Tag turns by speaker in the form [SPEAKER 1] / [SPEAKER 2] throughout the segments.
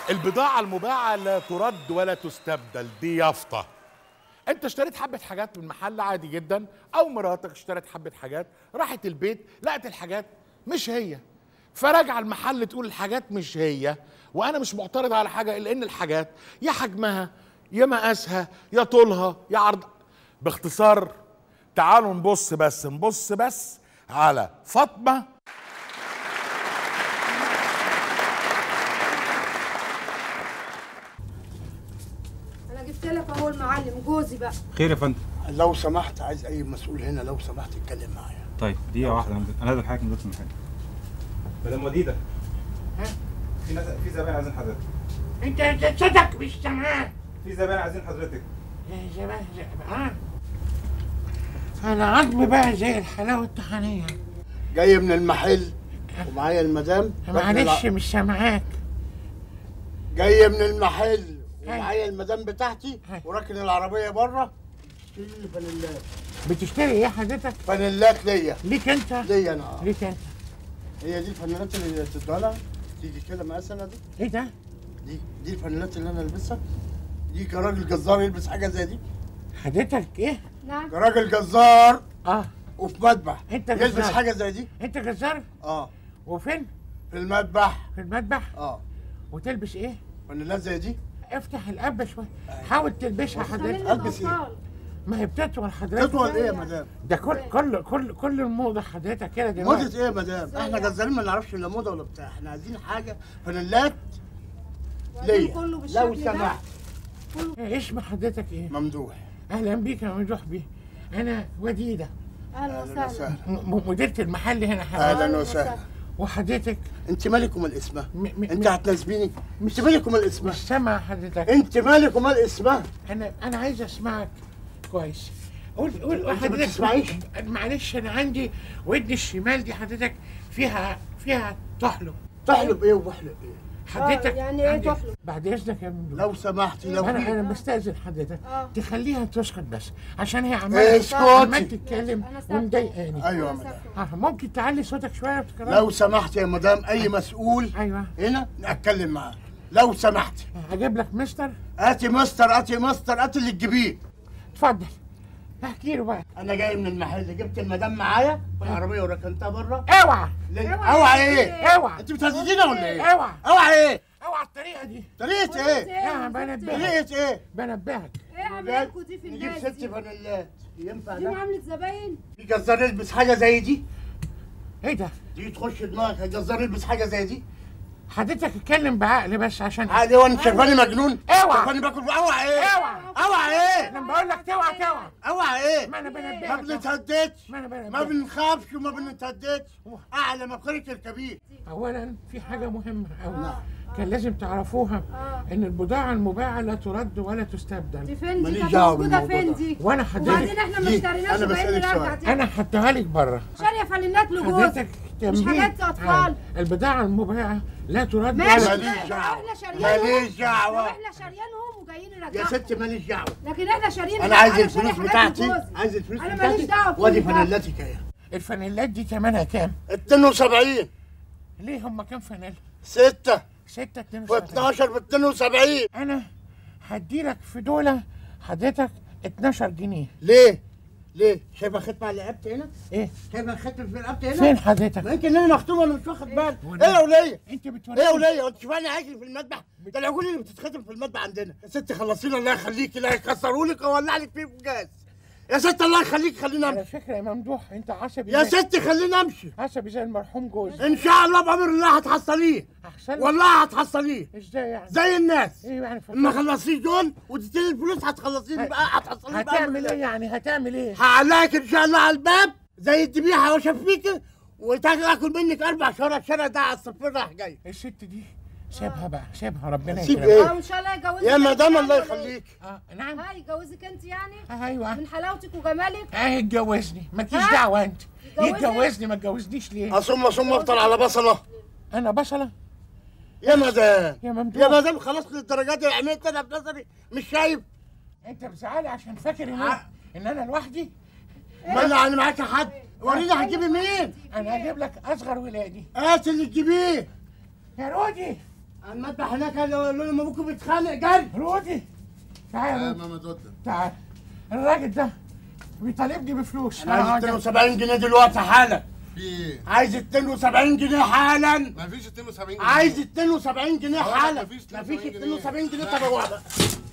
[SPEAKER 1] البضاعة المباعة لا ترد ولا تستبدل دي يافطة انت اشتريت حبة حاجات من محل عادي جدا او مراتك اشترت حبة حاجات راحت البيت لقت الحاجات مش هي فراجع المحل تقول الحاجات مش هي وانا مش معترض على حاجة الا ان الحاجات يا حجمها يا مقاسها يا طولها يا عرض باختصار تعالوا نبص بس نبص بس على فاطمة
[SPEAKER 2] انا جبت لك اهو المعلم جوزي بقى
[SPEAKER 3] خير يا فندم
[SPEAKER 4] لو سمحت عايز اي مسؤول هنا لو سمحت يتكلم معايا
[SPEAKER 3] طيب دقيقة واحدة انا انا هذا الحاكم دلوقتي المكان مدام وديدة في ناس في زبائن عايزين حضرتك
[SPEAKER 5] انت صوتك مش سامعاه
[SPEAKER 3] في زبائن عايزين حضرتك
[SPEAKER 5] يا زمان زمان انا عظمي بقى زي الحلاوه الطحينيه
[SPEAKER 4] جاي من المحل ومعايا المدام
[SPEAKER 5] معلش مش سامعاك
[SPEAKER 4] جاي من المحل ومعايا المدام بتاعتي
[SPEAKER 5] هاي.
[SPEAKER 4] وراكن العربيه بره تشتري لي فانيلات
[SPEAKER 5] بتشتري ايه حضرتك
[SPEAKER 4] فانيلات ليا
[SPEAKER 5] ليك انت
[SPEAKER 4] ليا انا آه.
[SPEAKER 5] ليك انت
[SPEAKER 4] هي دي الفانيلات اللي تدوها لها تيجي كده مقاس انا دي
[SPEAKER 5] ايه ده
[SPEAKER 4] دي دي الفانيلات اللي انا البسها دي كراجل جزار يلبس حاجه زي دي
[SPEAKER 5] حضرتك ايه
[SPEAKER 2] نعم
[SPEAKER 4] كراجل جزار
[SPEAKER 5] اه
[SPEAKER 4] وفي مذبح
[SPEAKER 5] أنت
[SPEAKER 4] يلبس
[SPEAKER 5] جزار.
[SPEAKER 4] حاجه زي دي
[SPEAKER 5] انت جزار
[SPEAKER 4] اه
[SPEAKER 5] وفين
[SPEAKER 4] في المذبح
[SPEAKER 5] في المذبح
[SPEAKER 4] اه
[SPEAKER 5] وتلبس ايه
[SPEAKER 4] فانيلات زي دي
[SPEAKER 5] افتح القبه شويه حاول تلبسها حضرتك
[SPEAKER 4] ألبس إيه؟
[SPEAKER 2] الاطفال
[SPEAKER 5] ما هي بتطول حضرتك
[SPEAKER 4] تطول ايه يا مدام
[SPEAKER 5] ده كل كل كل كل الموضه حضرتك كده دلوقتي
[SPEAKER 4] موضة ايه يا مدام؟ احنا جزارين ما نعرفش لا موضة ولا بتاع، احنا عايزين حاجة فانيلات ليا
[SPEAKER 2] كله
[SPEAKER 4] لو
[SPEAKER 2] بالشكل ده
[SPEAKER 4] سمحت
[SPEAKER 5] إيه اسم حضرتك ايه
[SPEAKER 4] ممدوح
[SPEAKER 5] اهلا بيك يا ممدوح بيه انا وديده
[SPEAKER 2] اهلا
[SPEAKER 4] اهلا
[SPEAKER 2] وسهلا
[SPEAKER 4] وسهلا
[SPEAKER 5] م- مديرة المحل هنا حضرتك
[SPEAKER 4] اهلا وسهلا
[SPEAKER 5] وحضرتك
[SPEAKER 4] انت مالك ومال اسمها؟
[SPEAKER 5] م- م-
[SPEAKER 4] انت
[SPEAKER 5] م-
[SPEAKER 4] هتناسبيني؟ انت مالك ومال اسمها؟
[SPEAKER 5] مش سامع حضرتك
[SPEAKER 4] انت مالك ومال اسمها؟
[SPEAKER 5] انا انا عايز اسمعك كويس قول قول
[SPEAKER 4] أنت ما
[SPEAKER 5] حضرتك
[SPEAKER 4] بتسمعيش؟
[SPEAKER 5] معلش انا عندي ودني الشمال دي حضرتك فيها فيها تحلب
[SPEAKER 4] تحلب ايه وبحلب ايه؟
[SPEAKER 5] حضرتك
[SPEAKER 2] آه، يعني إيه
[SPEAKER 5] عندي-
[SPEAKER 2] تحلب؟
[SPEAKER 5] بعد اذنك يا ممدوح
[SPEAKER 4] لو سمحتي لو
[SPEAKER 5] انا
[SPEAKER 4] في
[SPEAKER 5] انا بستاذن حضرتك
[SPEAKER 2] آه.
[SPEAKER 5] تخليها تسكت بس عشان هي عماله
[SPEAKER 4] اسكتي.
[SPEAKER 5] عمالة تتكلم
[SPEAKER 2] أنا ساكتة.
[SPEAKER 5] ومضايقاني
[SPEAKER 4] ايوه يا
[SPEAKER 2] أنا
[SPEAKER 4] مدام
[SPEAKER 2] ساكتة.
[SPEAKER 5] آه، ممكن تعلي صوتك شويه وتكرر
[SPEAKER 4] لو سمحت يا مدام اي مسؤول
[SPEAKER 5] ايوه
[SPEAKER 4] هنا اتكلم معاه لو سمحتي
[SPEAKER 5] هجيب لك مستر
[SPEAKER 4] هاتي مستر هاتي مستر هاتي اللي تجيبيه
[SPEAKER 5] اتفضل احكي له بقى
[SPEAKER 4] انا جاي من المحل جبت المدام معايا في العربيه وركنتها بره
[SPEAKER 5] اوعى
[SPEAKER 4] ليه؟
[SPEAKER 2] اوعى
[SPEAKER 4] اوعى
[SPEAKER 2] ايه؟
[SPEAKER 4] ايه؟
[SPEAKER 5] اوعى
[SPEAKER 4] انت بتهددينا ولا ايه؟
[SPEAKER 5] اوعى
[SPEAKER 4] اوعى ايه؟
[SPEAKER 5] اوعى الطريقه دي
[SPEAKER 4] طريقة ايه؟
[SPEAKER 5] يا بنبهك
[SPEAKER 4] طريقة ايه؟
[SPEAKER 5] بنبهك
[SPEAKER 2] ايه عمالكوا دي في
[SPEAKER 4] نجيب
[SPEAKER 2] الناس
[SPEAKER 4] ست
[SPEAKER 2] دي
[SPEAKER 4] فانيلات ينفع
[SPEAKER 2] دي
[SPEAKER 4] ده؟
[SPEAKER 2] معاملة زباين
[SPEAKER 4] في جزار يلبس حاجة زي دي؟
[SPEAKER 5] ايه ده
[SPEAKER 4] دي تخش دماغك جزار يلبس حاجة زي دي؟
[SPEAKER 5] حضرتك اتكلم بعقل بس عشان
[SPEAKER 4] عادي وانا شايفاني مجنون؟
[SPEAKER 5] اوعى.
[SPEAKER 4] شايفاني باكل اوعى ايه؟
[SPEAKER 5] اوعى
[SPEAKER 4] اوعى ايه؟
[SPEAKER 5] انا بقول لك توعى توعى
[SPEAKER 4] اوعى ايه؟
[SPEAKER 5] ما انا
[SPEAKER 4] ما
[SPEAKER 5] بنبهك
[SPEAKER 4] بنتهددش
[SPEAKER 5] ما انا
[SPEAKER 4] ما
[SPEAKER 5] بنبهك
[SPEAKER 4] بنخافش وما بنتهددش اعلى مقرة الكبير
[SPEAKER 5] اولا في حاجه مهمه قوي كان لازم تعرفوها
[SPEAKER 2] آه.
[SPEAKER 5] ان البضاعه المباعه لا ترد ولا تستبدل
[SPEAKER 2] دي فين دي
[SPEAKER 4] ماليش
[SPEAKER 2] كانت
[SPEAKER 4] دعوة
[SPEAKER 2] موجودة
[SPEAKER 4] بالموضوع
[SPEAKER 2] فين
[SPEAKER 4] ده.
[SPEAKER 2] دي
[SPEAKER 5] وانا حضرتك
[SPEAKER 2] وبعدين احنا ما
[SPEAKER 4] دي،
[SPEAKER 2] اشتريناش
[SPEAKER 4] أنا
[SPEAKER 2] وبقينا
[SPEAKER 4] بسألك
[SPEAKER 2] نرجع
[SPEAKER 4] سؤال.
[SPEAKER 2] تاني
[SPEAKER 5] انا هديها لك بره
[SPEAKER 2] شارية فانيلات لجوز
[SPEAKER 5] حضرتك
[SPEAKER 2] مش
[SPEAKER 5] تنبيه
[SPEAKER 2] حاجات اطفال
[SPEAKER 5] عام. البضاعه المباعه لا ترد
[SPEAKER 2] ماشي
[SPEAKER 5] ولا
[SPEAKER 4] ماليش دعوة.
[SPEAKER 2] احنا شاريينهم
[SPEAKER 4] ماليش دعوة.
[SPEAKER 2] لو احنا شاريينهم وجايين
[SPEAKER 4] يا
[SPEAKER 2] نرجعهم
[SPEAKER 4] ست ماليش دعوة
[SPEAKER 2] لكن احنا شاريين
[SPEAKER 4] انا عايز
[SPEAKER 2] شارية
[SPEAKER 4] الفلوس
[SPEAKER 2] حاجات
[SPEAKER 4] بتاعتي
[SPEAKER 2] لجوزي.
[SPEAKER 4] عايز الفلوس
[SPEAKER 2] انا
[SPEAKER 4] بتاعتي
[SPEAKER 2] ماليش دعوة
[SPEAKER 4] وادي
[SPEAKER 2] بكل ده.
[SPEAKER 4] فانيلاتك اهي
[SPEAKER 5] الفانيلات دي ثمنها كام
[SPEAKER 4] 72
[SPEAKER 5] ليه هم كام فانيلا
[SPEAKER 4] 6
[SPEAKER 5] 6 2
[SPEAKER 4] و 12 ب 72
[SPEAKER 5] انا هديلك في دولة حضرتك 12 جنيه
[SPEAKER 4] ليه؟ ليه؟ شايفه ختمه على رقبتي هنا؟
[SPEAKER 5] ايه
[SPEAKER 4] شايفه ختمه في رقبتي هنا؟
[SPEAKER 5] فين حضرتك
[SPEAKER 4] ما يمكن انا مختوم وانا مش واخد بالي
[SPEAKER 5] هو
[SPEAKER 4] ايه
[SPEAKER 5] ده-
[SPEAKER 4] يا وليه؟
[SPEAKER 5] انت
[SPEAKER 4] ايه
[SPEAKER 5] بتوريني
[SPEAKER 4] يا وليه؟ انت شايفاني عاجل في المذبح؟ ده العجول اللي بتتختم في المذبح عندنا يا ست خلصينا الله يخليكي لا يكسروا لك واولع لك فيه بجاز يا ست الله يخليك خلينا
[SPEAKER 5] على
[SPEAKER 4] امشي
[SPEAKER 5] فكرة يا ممدوح انت عصبي
[SPEAKER 4] يا
[SPEAKER 5] زي-
[SPEAKER 4] ست خلينا امشي
[SPEAKER 5] عصبي زي المرحوم جوزي
[SPEAKER 4] ان شاء الله بامر الله هتحصليه
[SPEAKER 5] احسن
[SPEAKER 4] والله هتحصليه
[SPEAKER 5] ازاي يعني
[SPEAKER 4] زي الناس
[SPEAKER 5] ايه يعني
[SPEAKER 4] ما
[SPEAKER 5] فكرت؟
[SPEAKER 4] خلصتيش دول وتديني الفلوس هتخلصيني بقى هتحصليني بقى
[SPEAKER 5] هتعمل ايه يعني هتعمل ايه
[SPEAKER 4] هعلقك ان شاء الله على الباب زي الذبيحه وشفيك وتاكل منك اربع شهور الشارع ده على الصفر رايح جاي
[SPEAKER 5] الست دي سيبها بقى سيبها ربنا
[SPEAKER 4] سيب
[SPEAKER 5] يكرمها
[SPEAKER 4] ايه؟
[SPEAKER 2] اه وان شاء الله يجوزك
[SPEAKER 4] يا
[SPEAKER 2] انت
[SPEAKER 4] مدام
[SPEAKER 2] يعني
[SPEAKER 4] الله
[SPEAKER 2] ولا
[SPEAKER 4] يخليك
[SPEAKER 5] اه نعم
[SPEAKER 2] ايه؟ ها يجوزك انت يعني
[SPEAKER 5] آه ايوه
[SPEAKER 2] من حلاوتك وجمالك
[SPEAKER 5] اه اتجوزني مالكيش
[SPEAKER 2] ها؟
[SPEAKER 5] دعوة انت
[SPEAKER 2] يتجوزك؟
[SPEAKER 5] يتجوزني ما تجوزنيش ليه
[SPEAKER 4] اصم اصم افطر على بصله
[SPEAKER 5] انا بصلة
[SPEAKER 4] يا مدام
[SPEAKER 5] يا ممدوح
[SPEAKER 4] يا مدام خلاص للدرجات دي عملت انا بنظري مش شايف
[SPEAKER 5] انت بتزعلي عشان فاكر ان
[SPEAKER 4] ع-
[SPEAKER 5] انا ان انا لوحدي
[SPEAKER 4] ما انا انا معاك حد وريني هتجيبي مين
[SPEAKER 5] انا هجيب لك اصغر ولادي
[SPEAKER 4] هات اللي تجيبيه
[SPEAKER 5] يا رودي
[SPEAKER 4] المذبح هناك قالوا لهم ابوكم بيتخانق جري
[SPEAKER 5] رودي تعال يا رودي
[SPEAKER 1] ماما دودة
[SPEAKER 5] تعال الراجل ده بيطالبني بفلوس
[SPEAKER 4] انا عايز 72 جنيه دلوقتي حالا
[SPEAKER 1] في ايه؟
[SPEAKER 4] عايز 72 جنيه حالا
[SPEAKER 1] مفيش 72 جنيه
[SPEAKER 4] عايز 72 جنيه
[SPEAKER 1] هقول لك
[SPEAKER 4] حالا
[SPEAKER 1] مفيش
[SPEAKER 4] مفيش
[SPEAKER 1] 72
[SPEAKER 4] 72 جنيه طب هو بقى.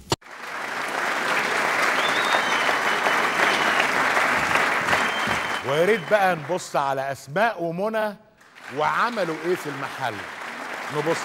[SPEAKER 1] ويا ريت بقى نبص على اسماء ومنى وعملوا ايه في المحل نبص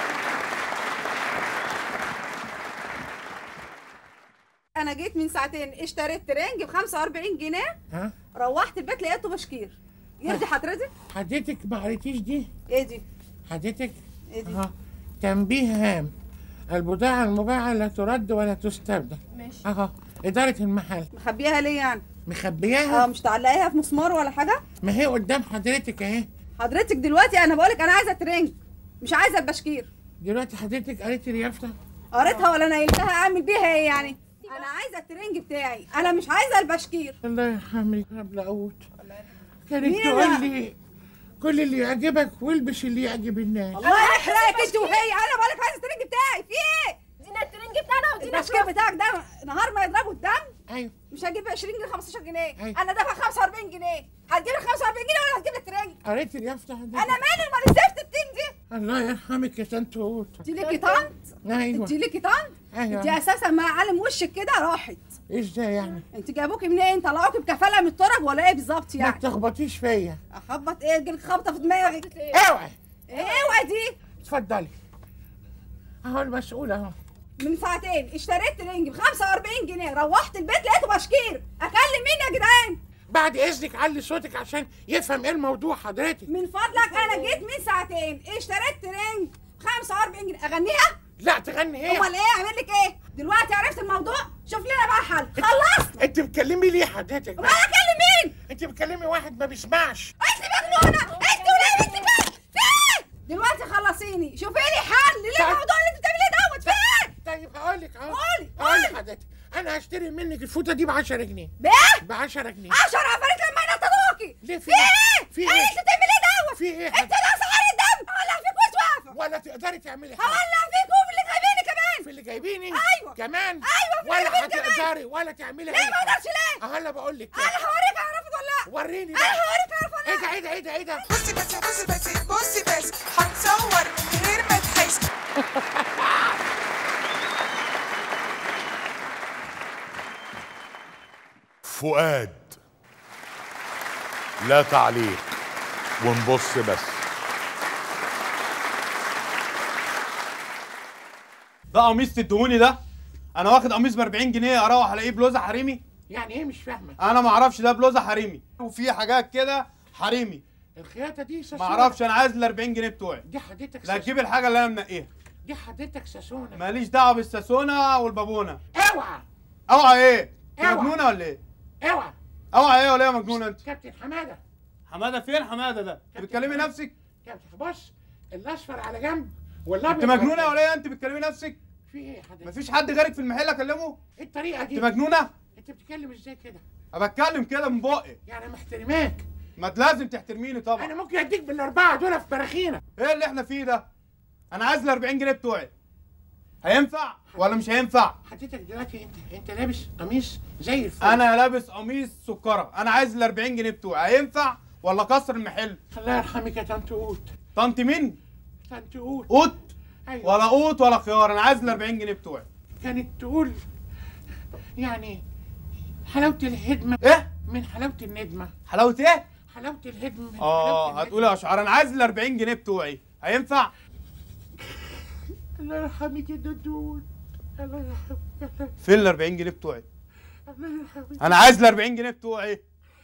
[SPEAKER 6] انا جيت من ساعتين اشتريت ترنج ب 45 جنيه
[SPEAKER 5] ها
[SPEAKER 6] روحت البيت لقيته بشكير يرضي حضرتك
[SPEAKER 5] حضرتك ما قريتيش دي
[SPEAKER 6] ايه دي
[SPEAKER 5] حضرتك
[SPEAKER 6] ايه دي
[SPEAKER 5] اه تنبيه هام البضاعة المباعة لا ترد ولا تستبدل
[SPEAKER 6] ماشي
[SPEAKER 5] اهو إدارة المحل
[SPEAKER 6] مخبيها ليه يعني
[SPEAKER 5] مخبياها
[SPEAKER 6] اه مش تعلقيها في مسمار ولا حاجه
[SPEAKER 5] ما هي قدام حضرتك اهي
[SPEAKER 6] حضرتك دلوقتي انا بقولك انا عايزه ترنج مش عايزه البشكير
[SPEAKER 5] دلوقتي حضرتك قريتي اليافطة
[SPEAKER 6] قريتها ولا نيلتها اعمل بيها ايه يعني انا عايزه الترنج بتاعي انا مش عايزه البشكير
[SPEAKER 5] الله يرحمك يا بلاقوت كانت
[SPEAKER 6] مين
[SPEAKER 5] تقول
[SPEAKER 6] أنا؟
[SPEAKER 5] لي كل اللي يعجبك والبس اللي يعجب الناس
[SPEAKER 6] الله يحرقك انت وهي انا بقولك عايزه الترنج بتاعي في ايه دينا الترنج بتاعنا ودينا البشكير بتاعك ده نهار ما يضربه الدم
[SPEAKER 5] ايوه
[SPEAKER 6] مش هجيب 20 جنيه 15 جنيه
[SPEAKER 5] أيوة.
[SPEAKER 6] انا دافع 45 جنيه هتجيب لي 45 جنيه ولا هتجيب لي الترنج
[SPEAKER 5] قريتي اليافطة حضرتك
[SPEAKER 6] انا مالي ومال الزفت التين دي
[SPEAKER 5] الله يرحمك يا طنط قوت
[SPEAKER 6] انت ليكي طنط
[SPEAKER 5] ايوه
[SPEAKER 6] انت ليكي طنط
[SPEAKER 5] أيوة.
[SPEAKER 6] انت اساسا ما علم وشك كده راحت
[SPEAKER 5] ازاي يعني
[SPEAKER 6] انت جابوكي منين طلعوكي بكفاله من التراب ولا ايه بالظبط
[SPEAKER 5] ما
[SPEAKER 6] يعني
[SPEAKER 5] تخبطيش فيا
[SPEAKER 6] اخبط ايه تجيلك خبطه في دماغك
[SPEAKER 5] اوعي
[SPEAKER 6] ايه اوعى دي
[SPEAKER 5] اتفضلي اهو المسؤول اهو
[SPEAKER 6] من ساعتين اشتريت رنج ب 45 جنيه روحت البيت لقيته بشكير اكلم مين يا جدعان
[SPEAKER 5] بعد اذنك علي صوتك عشان يفهم ايه الموضوع حضرتك
[SPEAKER 6] من فضلك انا جيت من ساعتين اشتريت رنج ب 45 جنيه اغنيها
[SPEAKER 5] لا تغني ايه
[SPEAKER 6] امال ايه اعمل لك ايه دلوقتي عرفت الموضوع شوف لنا بقى حل خلصت
[SPEAKER 5] انت بتكلمي ليه حضرتك
[SPEAKER 6] امال اكلم مين
[SPEAKER 5] انت بتكلمي واحد ما بيسمعش
[SPEAKER 6] انت مجنونه انت ولاد انت بقى في ايه دلوقتي خلصيني شوفي لي حل ليه
[SPEAKER 5] طيب.
[SPEAKER 6] الموضوع اللي انت بتعمليه دوت في ايه
[SPEAKER 5] طيب هقول لك اهو
[SPEAKER 6] قولي،
[SPEAKER 5] هقول
[SPEAKER 6] قولي.
[SPEAKER 5] لحضرتك انا هشتري منك الفوطه دي ب 10 جنيه
[SPEAKER 6] بايه
[SPEAKER 5] ب 10 جنيه
[SPEAKER 6] 10 عفاريت لما ينططوكي
[SPEAKER 5] ليه في
[SPEAKER 6] في
[SPEAKER 5] إيه؟
[SPEAKER 6] ايه
[SPEAKER 5] في
[SPEAKER 6] ايه
[SPEAKER 5] إيه؟
[SPEAKER 6] انت بتعمل ايه دوت
[SPEAKER 5] في إيه؟
[SPEAKER 6] انت ناقص حرق الدم هولع فيك وانت واقفه
[SPEAKER 5] ولا تقدري تعملي حاجه
[SPEAKER 6] هولع فيكم اللي جايبيني كمان
[SPEAKER 5] في اللي جايبيني
[SPEAKER 6] أيوة.
[SPEAKER 5] كمان
[SPEAKER 6] أيوة، في
[SPEAKER 5] ولا
[SPEAKER 6] اللي جايبين كمان.
[SPEAKER 5] هتقدري ولا تعملي
[SPEAKER 6] ليه
[SPEAKER 5] أي
[SPEAKER 6] ما
[SPEAKER 5] حاجة.
[SPEAKER 6] اقدرش ليه
[SPEAKER 5] اهو انا بقول لك
[SPEAKER 6] انا هوريك اعرفك ولا لا
[SPEAKER 5] وريني
[SPEAKER 6] انا
[SPEAKER 5] بقى
[SPEAKER 6] هوريك اعرف ولا
[SPEAKER 5] ايه
[SPEAKER 6] لا
[SPEAKER 5] ده ايه ده ايه ده ايه ده
[SPEAKER 7] بصي بس بصي بس بصي بس هتصور من غير ما تحس
[SPEAKER 1] فؤاد لا تعليق ونبص بس
[SPEAKER 8] ده قميص تدهوني ده انا واخد قميص ب 40 جنيه اروح الاقيه بلوزه حريمي
[SPEAKER 5] يعني ايه مش فاهمه
[SPEAKER 8] انا ما اعرفش ده بلوزه حريمي وفي حاجات كده حريمي
[SPEAKER 5] الخياطه دي
[SPEAKER 8] ما
[SPEAKER 5] ساسونه
[SPEAKER 8] اعرفش انا عايز ال 40 جنيه بتوعي
[SPEAKER 5] دي حضرتك
[SPEAKER 8] لا
[SPEAKER 5] ساسونه
[SPEAKER 8] تجيب الحاجه اللي انا منقيها
[SPEAKER 5] دي حضرتك ساسونه
[SPEAKER 8] ماليش دعوه بالساسونه والبابونه
[SPEAKER 5] اوعى
[SPEAKER 8] اوعى ايه انت
[SPEAKER 5] اوعى.
[SPEAKER 8] مجنونه ولا ايه
[SPEAKER 5] اوعى
[SPEAKER 8] اوعى ايه ولا ايه يا مجنونه انت
[SPEAKER 5] كابتن حماده
[SPEAKER 8] حماده فين حماده ده انت بتكلمي نفسك
[SPEAKER 5] كابتن بص الاصفر على جنب والابيض
[SPEAKER 8] انت مجنونه
[SPEAKER 5] على
[SPEAKER 8] ولا ايه انت بتكلمي نفسك
[SPEAKER 5] جنب. في ايه حضرتك
[SPEAKER 8] مفيش حد غيرك في المحل اكلمه
[SPEAKER 5] ايه الطريقه دي
[SPEAKER 8] انت مجنونه
[SPEAKER 5] انت بتتكلم ازاي كده
[SPEAKER 8] أنا بتكلم كده من بقي
[SPEAKER 5] يعني محترماك
[SPEAKER 8] ما انت لازم تحترميني طبعا
[SPEAKER 5] انا ممكن اديك بالاربعه دول في براخينك
[SPEAKER 8] ايه اللي احنا فيه ده انا عايز ال 40 جنيه بتوعي هينفع ولا مش هينفع
[SPEAKER 5] حضرتك دلوقتي انت انت لابس قميص زي الفل
[SPEAKER 8] انا لابس قميص سكره انا عايز ال 40 جنيه بتوعي هينفع ولا كسر المحل
[SPEAKER 5] الله يرحمك يا طنط قوت
[SPEAKER 8] طنط مين
[SPEAKER 5] طنط قوت
[SPEAKER 8] قوت
[SPEAKER 5] ايوه
[SPEAKER 8] ولا قوت ولا خيار انا عايز ال 40 جنيه بتوعي
[SPEAKER 5] كانت تقول يعني حلاوه الهدمه
[SPEAKER 8] ايه
[SPEAKER 5] من حلاوه الندمه
[SPEAKER 8] حلاوه ايه
[SPEAKER 5] حلاوه الهدم من
[SPEAKER 8] اه
[SPEAKER 5] حلاوة
[SPEAKER 8] هتقول يا اشعار انا عايز ال 40 جنيه بتوعي هينفع
[SPEAKER 5] الله يرحمك يا دودود الله يرحمك
[SPEAKER 8] فين ال 40 جنيه بتوعي
[SPEAKER 5] الله يرحمك
[SPEAKER 8] انا عايز ال 40 جنيه بتوعي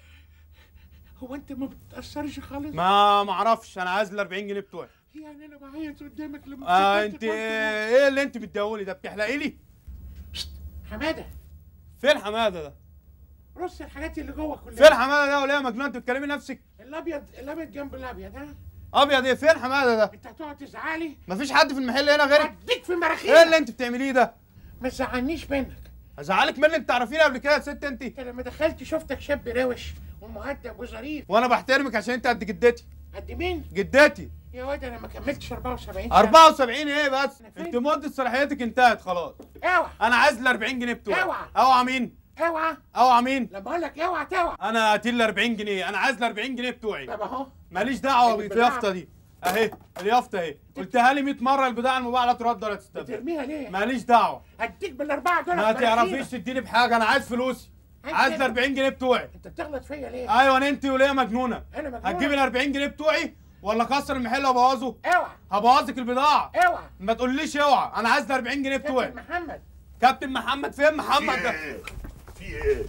[SPEAKER 5] هو انت ما بتتاثرش خالص
[SPEAKER 8] ما معرفش انا عايز ال 40 جنيه بتوعي
[SPEAKER 5] يعني انا بعيط قدامك لما
[SPEAKER 8] آه
[SPEAKER 5] افتكرت
[SPEAKER 8] انت
[SPEAKER 5] طنط
[SPEAKER 8] ايه اللي انت بتدولي ده بتحلقي لي
[SPEAKER 5] شت، حماده
[SPEAKER 8] فين حماده ده
[SPEAKER 5] رص الحاجات اللي جوه كلها
[SPEAKER 8] فين حماده ده ولا ايه يا مجنون انت بتكلمي نفسك
[SPEAKER 5] الابيض الابيض جنب الابيض ها
[SPEAKER 8] ابيض ايه فين حماده ده
[SPEAKER 5] انت هتقعد تزعلي
[SPEAKER 8] مفيش حد في المحل هنا غيرك
[SPEAKER 5] اديك في
[SPEAKER 8] ايه
[SPEAKER 5] مراخينك
[SPEAKER 8] اللي انت بتعمليه ده
[SPEAKER 5] ما تزعلنيش منك
[SPEAKER 8] ازعلك مني انت تعرفيني قبل كده يا ست انت
[SPEAKER 5] انت لما دخلت شفتك شاب روش ومؤدب وظريف
[SPEAKER 8] وانا بحترمك عشان انت قد جدتي
[SPEAKER 5] قد مين؟
[SPEAKER 8] جدتي
[SPEAKER 5] يا واد انا ما كملتش 74 سنة.
[SPEAKER 8] 74 ايه بس
[SPEAKER 5] أنا فين؟
[SPEAKER 8] انت مده صلاحيتك انتهت خلاص
[SPEAKER 5] اوعى
[SPEAKER 8] انا عايز ال 40 جنيه بتوعي
[SPEAKER 5] اوعى.
[SPEAKER 8] اوعى مين
[SPEAKER 5] اوعى
[SPEAKER 8] اوعى مين
[SPEAKER 5] لما اقول لك اوعى توعى
[SPEAKER 8] انا هاتي ال 40 جنيه انا عايز ال 40 جنيه بتوعي
[SPEAKER 5] طب اهو
[SPEAKER 8] ماليش دعوه
[SPEAKER 5] البضاعة.
[SPEAKER 8] باليافطه دي اهي اليافطه اهي قلتها لي 100 مره البضاعه المباعه لا ترد ولا تستبدل
[SPEAKER 5] ترميها ليه؟
[SPEAKER 8] ماليش دعوه
[SPEAKER 5] هديك بالاربعه دول
[SPEAKER 8] ما تعرفيش تديني بحاجه انا عايز فلوسي عايز ال 40 جنيه بتوعي
[SPEAKER 5] انت بتغلط فيا ليه؟
[SPEAKER 8] ايوه انا انت وليه مجنونه
[SPEAKER 5] انا مجنون
[SPEAKER 8] هتجيب ال 40 جنيه بتوعي ولا اكسر المحل وابوظه
[SPEAKER 5] اوعى
[SPEAKER 8] هبوظك البضاعه
[SPEAKER 5] اوعى
[SPEAKER 8] ما تقوليش اوعى انا عايز ال 40 جنيه بتوعي
[SPEAKER 5] كابتن محمد
[SPEAKER 8] كابتن محمد فين محمد ده
[SPEAKER 1] في ايه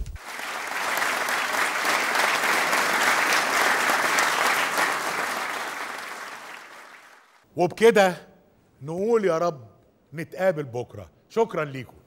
[SPEAKER 1] وبكده نقول يا رب نتقابل بكره شكرا ليكم